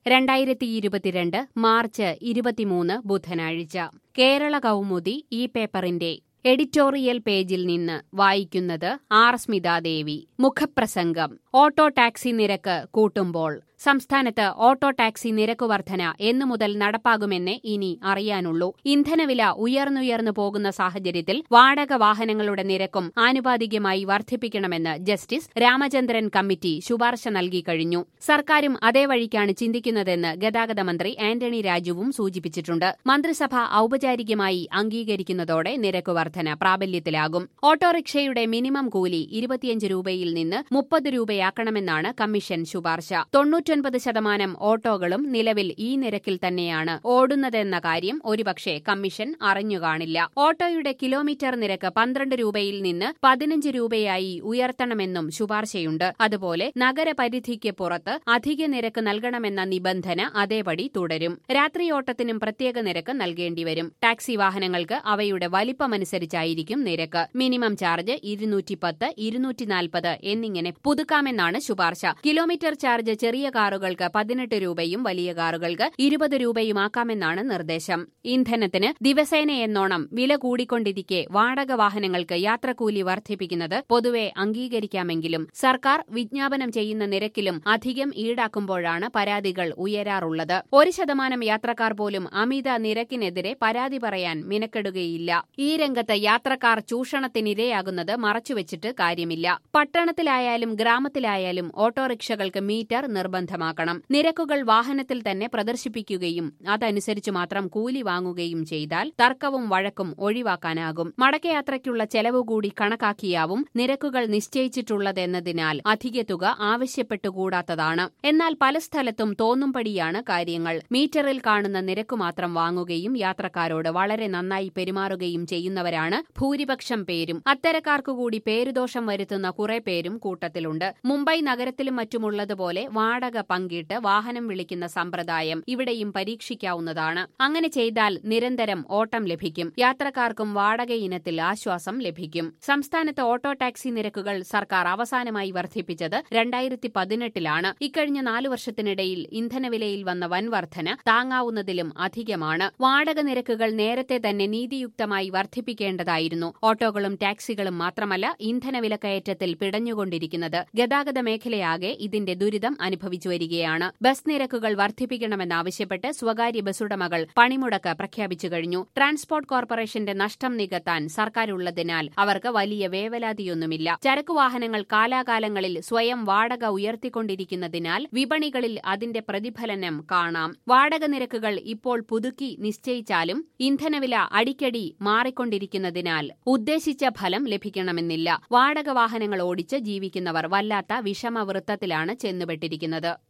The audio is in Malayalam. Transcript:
രണ്ടായിരത്തി ഇരുപത്തിരണ്ട് മാർച്ച് ഇരുപത്തിമൂന്ന് ബുധനാഴ്ച കേരള കൗമുദി ഈ പേപ്പറിന്റെ എഡിറ്റോറിയൽ പേജിൽ നിന്ന് വായിക്കുന്നത് ആർ സ്മിതാദേവി മുഖപ്രസംഗം ഓട്ടോ ടാക്സി നിരക്ക് കൂട്ടുമ്പോൾ സംസ്ഥാനത്ത് ഓട്ടോ ടാക്സി നിരക്ക് വർധന എന്നു മുതൽ നടപ്പാകുമെന്നേ ഇനി അറിയാനുള്ളൂ ഇന്ധനവില ഉയർന്നുയർന്നു പോകുന്ന സാഹചര്യത്തിൽ വാടക വാഹനങ്ങളുടെ നിരക്കും ആനുപാതികമായി വർദ്ധിപ്പിക്കണമെന്ന് ജസ്റ്റിസ് രാമചന്ദ്രൻ കമ്മിറ്റി ശുപാർശ നൽകി കഴിഞ്ഞു സർക്കാരും അതേ വഴിക്കാണ് ചിന്തിക്കുന്നതെന്ന് ഗതാഗത മന്ത്രി ആന്റണി രാജുവും സൂചിപ്പിച്ചിട്ടുണ്ട് മന്ത്രിസഭ ഔപചാരികമായി അംഗീകരിക്കുന്നതോടെ നിരക്ക് വർധന പ്രാബല്യത്തിലാകും ഓട്ടോറിക്ഷയുടെ മിനിമം കൂലി ഇരുപത്തിയഞ്ച് രൂപയിൽ നിന്ന് മുപ്പത് രൂപയാക്കണമെന്നാണ് കമ്മീഷൻ ശുപാർശ തൊണ്ണൂറ്റൊൻപത് ശതമാനം ഓട്ടോകളും നിലവിൽ ഈ നിരക്കിൽ തന്നെയാണ് ഓടുന്നതെന്ന കാര്യം ഒരുപക്ഷെ കമ്മീഷൻ അറിഞ്ഞുകാണില്ല ഓട്ടോയുടെ കിലോമീറ്റർ നിരക്ക് പന്ത്രണ്ട് രൂപയിൽ നിന്ന് പതിനഞ്ച് രൂപയായി ഉയർത്തണമെന്നും ശുപാർശയുണ്ട് അതുപോലെ നഗരപരിധിക്ക് പുറത്ത് അധിക നിരക്ക് നൽകണമെന്ന നിബന്ധന അതേപടി തുടരും രാത്രിയോട്ടത്തിനും പ്രത്യേക നിരക്ക് നൽകേണ്ടിവരും ടാക്സി വാഹനങ്ങൾക്ക് അവയുടെ വലിപ്പമനുസരിച്ചായിരിക്കും നിരക്ക് മിനിമം ചാർജ് ഇരുന്നൂറ്റി പത്ത് ഇരുന്നൂറ്റി നാൽപ്പത് എന്നിങ്ങനെ പുതുക്കാമെന്നാണ് ശുപാർശ കിലോമീറ്റർ ചാർജ് ചെറിയ കാറുകൾക്ക് പതിനെട്ട് രൂപയും വലിയ കാറുകൾക്ക് ഇരുപത് രൂപയുമാക്കാമെന്നാണ് നിർദ്ദേശം ഇന്ധനത്തിന് ദിവസേന എന്നോണം വില കൂടിക്കൊണ്ടിരിക്കെ വാടക വാഹനങ്ങൾക്ക് യാത്രക്കൂലി വർദ്ധിപ്പിക്കുന്നത് പൊതുവെ അംഗീകരിക്കാമെങ്കിലും സർക്കാർ വിജ്ഞാപനം ചെയ്യുന്ന നിരക്കിലും അധികം ഈടാക്കുമ്പോഴാണ് പരാതികൾ ഉയരാറുള്ളത് ഒരു ശതമാനം യാത്രക്കാർ പോലും അമിത നിരക്കിനെതിരെ പരാതി പറയാൻ മിനക്കെടുകയില്ല ഈ രംഗത്ത് യാത്രക്കാർ ചൂഷണത്തിനിരയാകുന്നത് മറച്ചുവെച്ചിട്ട് കാര്യമില്ല പട്ടണത്തിലായാലും ഗ്രാമത്തിലായാലും ഓട്ടോറിക്ഷകൾക്ക് മീറ്റർ നിർബന്ധമാക്കണം നിരക്കുകൾ വാഹനത്തിൽ തന്നെ പ്രദർശിപ്പിക്കുകയും അതനുസരിച്ച് മാത്രം കൂലി വാങ്ങുകയും ചെയ്താൽ തർക്കവും വഴക്കും ഒഴിവാക്കാനാകും മടക്കയാത്രയ്ക്കുള്ള ചെലവ് കൂടി കണക്കാക്കിയാവും നിരക്കുകൾ നിശ്ചയിച്ചിട്ടുള്ളതെന്നതിനാൽ അധിക തുക ആവശ്യപ്പെട്ടുകൂടാത്തതാണ് എന്നാൽ പല സ്ഥലത്തും തോന്നുംപടിയാണ് കാര്യങ്ങൾ മീറ്ററിൽ കാണുന്ന നിരക്ക് മാത്രം വാങ്ങുകയും യാത്രക്കാരോട് വളരെ നന്നായി പെരുമാറുകയും ചെയ്യുന്നവരാണ് ഭൂരിപക്ഷം പേരും അത്തരക്കാർക്കുകൂടി പേരുദോഷം വരുത്തുന്ന കുറെ പേരും കൂട്ടത്തിലുണ്ട് മുംബൈ നഗരത്തിലും മറ്റുമുള്ളതുപോലെ വാടക പങ്കിട്ട് വാഹനം വിളിക്കുന്ന സമ്പ്രദായം ഇവിടെയും പരീക്ഷിക്കാവുന്നതാണ് അങ്ങനെ ചെയ്താൽ നിരന്തരം ഓട്ടം ലഭിക്കും യാത്രക്കാർക്കും വാടക ഇനത്തിൽ ആശ്വാസം ലഭിക്കും സംസ്ഥാനത്ത് ഓട്ടോ ടാക്സി നിരക്കുകൾ സർക്കാർ അവസാനമായി വർദ്ധിപ്പിച്ചത് രണ്ടായിരത്തി പതിനെട്ടിലാണ് ഇക്കഴിഞ്ഞ നാലു വർഷത്തിനിടയിൽ ഇന്ധനവിലയിൽ വന്ന വൻ വർധന താങ്ങാവുന്നതിലും അധികമാണ് വാടക നിരക്കുകൾ നേരത്തെ തന്നെ നീതിയുക്തമായി വർദ്ധിപ്പിക്കേണ്ടതായിരുന്നു ഓട്ടോകളും ടാക്സികളും മാത്രമല്ല ഇന്ധനവിലക്കയറ്റത്തിൽ പിടഞ്ഞുകൊണ്ടിരിക്കുന്നത് ഗതാഗത മേഖലയാകെ ഇതിന്റെ ദുരിതം അനുഭവിച്ചു വരികയാണ് ബസ് നിരക്കുകൾ വർദ്ധിപ്പിക്കണമെന്നാവശ്യപ്പെട്ട് സ്വകാര്യ ബസ്സുടമകൾ പണിമുടക്ക് പ്രഖ്യാപിച്ചു കഴിഞ്ഞു ട്രാൻസ്പോർട്ട് കോർപ്പറേഷന്റെ നഷ്ടം നികത്താൻ സർക്കാരുള്ളതിനാൽ അവർക്ക് വലിയ വേവലാതിയൊന്നുമില്ല ചരക്കു വാഹനങ്ങൾ കാലാകാലങ്ങളിൽ സ്വയം വാടക ഉയർത്തിക്കൊണ്ടിരിക്കുന്നതിനാൽ വിപണികളിൽ അതിന്റെ പ്രതിഫലനം കാണാം വാടക നിരക്കുകൾ ഇപ്പോൾ പുതുക്കി നിശ്ചയിച്ചാലും ഇന്ധനവില അടിക്കടി മാറിക്കൊണ്ടിരിക്കുന്നതിനാൽ ഉദ്ദേശിച്ച ഫലം ലഭിക്കണമെന്നില്ല വാടക വാഹനങ്ങൾ ഓടിച്ച് ജീവിക്കുന്നവർ വല്ലാത്ത വിഷമവൃത്തത്തിലാണ് ചെന്നുപെട്ടിരിക്കുന്നത്